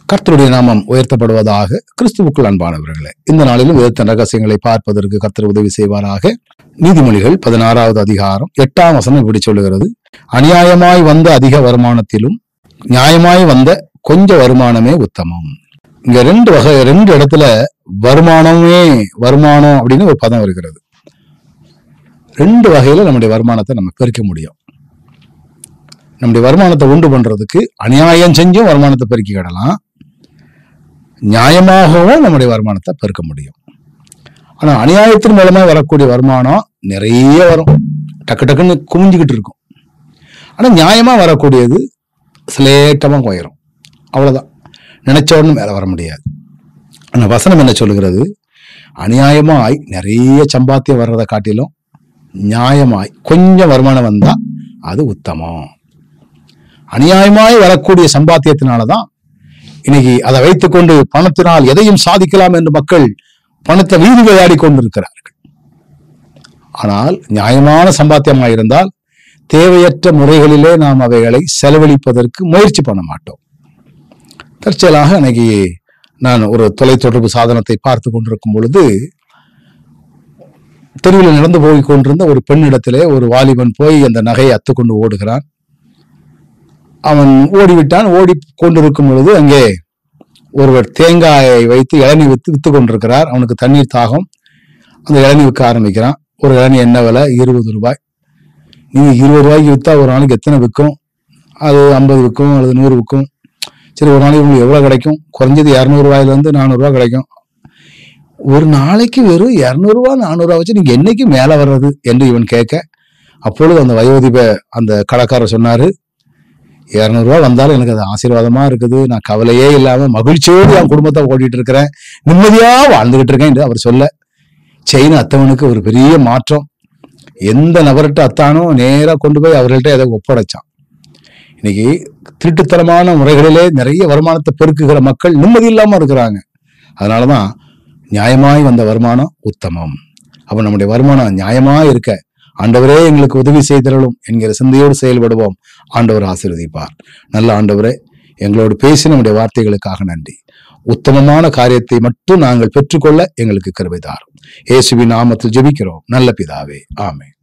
கர்த்தருடைய நாமம் உயர்த்தப்படுவதாக கிறிஸ்துவுக்குள் அன்பானவர்களே இந்த நாளிலும் வேதத்தின் ரகசியங்களை பார்ப்பதற்கு கர்த்தர் உதவி செய்வாராக நீதிமொழிகள் பதினாறாவது அதிகாரம் எட்டாம் வசனம் இப்படி சொல்லுகிறது அநியாயமாய் வந்த அதிக வருமானத்திலும் நியாயமாய் வந்த கொஞ்ச வருமானமே உத்தமம் இங்க ரெண்டு வகை ரெண்டு இடத்துல வருமானமே வருமானம் அப்படின்னு ஒரு பதம் இருக்கிறது ரெண்டு வகையில நம்முடைய வருமானத்தை நம்ம பெருக்க முடியும் நம்முடைய வருமானத்தை உண்டு பண்றதுக்கு அநியாயம் செஞ்சும் வருமானத்தை பெருக்கிக்கிடலாம் நியாயமாகவும் நம்முடைய வருமானத்தை பெருக்க முடியும் ஆனா அநியாயத்தின் மூலமா வரக்கூடிய வருமானம் நிறைய வரும் டக்கு டக்குன்னு குமிஞ்சுக்கிட்டு இருக்கும் ஆனா நியாயமா வரக்கூடியது சிலேட்டமா போயிடும் அவ்வளவுதான் நினைச்ச உடனே மேல வர முடியாது ஆனா வசனம் என்ன சொல்லுகிறது அநியாயமாய் நிறைய சம்பாத்தியம் வர்றதை காட்டிலும் நியாயமாய் கொஞ்சம் வருமானம் வந்தா அது உத்தமம் அநியாயமாய் வரக்கூடிய சம்பாத்தியத்தினாலதான் இன்னைக்கு அதை வைத்துக்கொண்டு பணத்தினால் எதையும் சாதிக்கலாம் என்று மக்கள் பணத்தை வீதி விளையாடி கொண்டிருக்கிறார்கள் ஆனால் நியாயமான சம்பாத்தியமாக இருந்தால் தேவையற்ற முறைகளிலே நாம் அவைகளை செலவழிப்பதற்கு முயற்சி பண்ண மாட்டோம் தற்செயலாக அன்னைக்கு நான் ஒரு தொலைத்தொடர்பு சாதனத்தை பார்த்து கொண்டிருக்கும் பொழுது தெருவில் நடந்து போய் கொண்டிருந்த ஒரு பெண்ணிடத்திலே ஒரு வாலிபன் போய் அந்த நகையை அத்துக்கொண்டு ஓடுகிறான் அவன் ஓடிவிட்டான் ஓடி கொண்டிருக்கும் பொழுது அங்கே ஒருவர் தேங்காயை வைத்து இளநீ வித்து வித்து கொண்டிருக்கிறார் அவனுக்கு தண்ணீர் தாகம் அந்த இளநீ விற்க ஆரம்பிக்கிறான் ஒரு இளநீ என்ன விலை இருபது ரூபாய் நீங்க இருபது ரூபாய்க்கு வித்தா ஒரு நாளைக்கு எத்தனை விற்கும் அது ஐம்பது விற்கும் அல்லது நூறு விற்கும் சரி ஒரு நாளைக்கு உங்களுக்கு எவ்வளவு கிடைக்கும் குறைஞ்சது இரநூறுவாயில இருந்து நானூறுரூவா கிடைக்கும் ஒரு நாளைக்கு வெறும் இரநூறுவா நானூறுவா வச்சு நீங்க என்னைக்கு மேல வர்றது என்று இவன் கேட்க அப்பொழுது அந்த வயோதிப அந்த கடைக்காரர் சொன்னாரு இரநூறுவா வந்தாலும் எனக்கு அது ஆசீர்வாதமா இருக்குது நான் கவலையே இல்லாம மகிழ்ச்சியோடு என் குடும்பத்தை ஓட்டிட்டு இருக்கிறேன் நிம்மதியா வாழ்ந்துகிட்டு இருக்கேன் என்று அவர் சொல்ல செயின் அத்தவனுக்கு ஒரு பெரிய மாற்றம் எந்த நபர்கிட்ட அத்தானோ நேரா கொண்டு போய் அவர்கள்ட்ட எதை ஒப்படைச்சான் இன்னைக்கு திருட்டுத்தனமான முறைகளிலே நிறைய வருமானத்தை பெருக்குகிற மக்கள் நிம்மதி இல்லாம இருக்கிறாங்க அதனாலதான் நியாயமாய் வந்த வருமானம் உத்தமம் அப்ப நம்முடைய வருமானம் நியாயமா இருக்க ஆண்டவரே எங்களுக்கு உதவி செய்தரலும் என்கிற சிந்தையோடு செயல்படுவோம் ஆண்டவர் ஆசீர்வதிப்பார் நல்ல ஆண்டவரே எங்களோடு பேசி நம்முடைய வார்த்தைகளுக்காக நன்றி உத்தமமான காரியத்தை மட்டும் நாங்கள் பெற்றுக்கொள்ள எங்களுக்கு கருவை தாரும் இயேசுவின் நாமத்தில் ஜெபிக்கிறோம் நல்ல பிதாவே ஆமென்